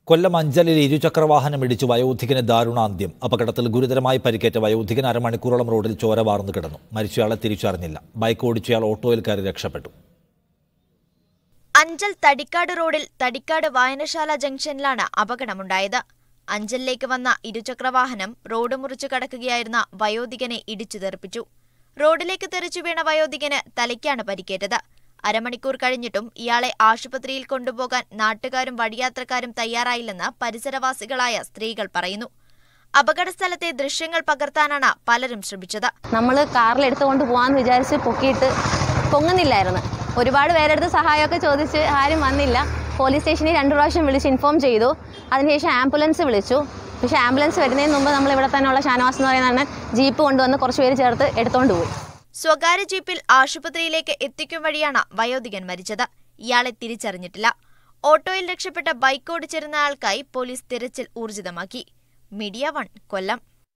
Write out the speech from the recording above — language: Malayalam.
കൊല്ലം അഞ്ചലിൽ ഇരുചക്രവാഹനം ഇടിച്ച് വയോധികന് ദാരുണാന്ത്യം അപകടത്തിൽ ഗുരുതരമായി പരിക്കേറ്റ വയോധികൻ അരമണിക്കൂറോളം റോഡിൽ ചോര വാർന്നു കിടന്നു മരിച്ചയാളെ തിരിച്ചറിഞ്ഞില്ല ബൈക്ക് ഓടിച്ചയാൾ ഓട്ടോയിൽ കയറി രക്ഷപ്പെട്ടു അഞ്ചൽ തടിക്കാട് റോഡിൽ തടിക്കാട് വായനശാല ജംഗ്ഷനിലാണ് അപകടമുണ്ടായത് അഞ്ചലിലേക്ക് വന്ന ഇരുചക്രവാഹനം റോഡ് മുറിച്ചു കടക്കുകയായിരുന്ന വയോധികനെ ഇടിച്ചു തെറിപ്പിച്ചു റോഡിലേക്ക് തെറിച്ചു വീണ വയോധികന് തലയ്ക്കാണ് പരിക്കേറ്റത് അരമണിക്കൂർ കഴിഞ്ഞിട്ടും ഇയാളെ ആശുപത്രിയിൽ കൊണ്ടുപോകാൻ നാട്ടുകാരും വഴിയാത്രക്കാരും തയ്യാറായില്ലെന്ന് പരിസരവാസികളായ സ്ത്രീകൾ പറയുന്നു അപകടസ്ഥലത്തെ ദൃശ്യങ്ങൾ പകർത്താനാണ് പലരും ശ്രമിച്ചത് നമ്മൾ കാറിൽ എടുത്തുകൊണ്ട് പോകാമെന്ന് വിചാരിച്ച് പൊക്കിയിട്ട് പൊങ്ങുന്നില്ലായിരുന്നു ഒരുപാട് പേരെടുത്ത് സഹായമൊക്കെ ചോദിച്ച് ആരും വന്നില്ല പോലീസ് സ്റ്റേഷനിൽ രണ്ട് പ്രാവശ്യം വിളിച്ച് ഇൻഫോം ചെയ്തു അതിനുശേഷം ആംബുലൻസ് വിളിച്ചു പക്ഷേ ആംബുലൻസ് വരുന്നതിന് മുമ്പ് നമ്മൾ ഇവിടെ തന്നെയുള്ള ഷാനവാസ് എന്ന് പറയുന്ന അണ്ണൻ ജീപ്പ് കൊണ്ടുവന്ന് കുറച്ച് പേര് ചേർത്ത് എടുത്തുകൊണ്ട് പോയി സ്വകാര്യ ജീപ്പിൽ ആശുപത്രിയിലേക്ക് എത്തിക്കും വഴിയാണ് വയോധികൻ മരിച്ചത് ഇയാളെ തിരിച്ചറിഞ്ഞിട്ടില്ല ഓട്ടോയിൽ രക്ഷപ്പെട്ട ബൈക്ക് ഓടിച്ചിരുന്ന ആൾക്കായി പോലീസ് തിരച്ചിൽ ഊർജിതമാക്കി മീഡിയ വൺ കൊല്ലം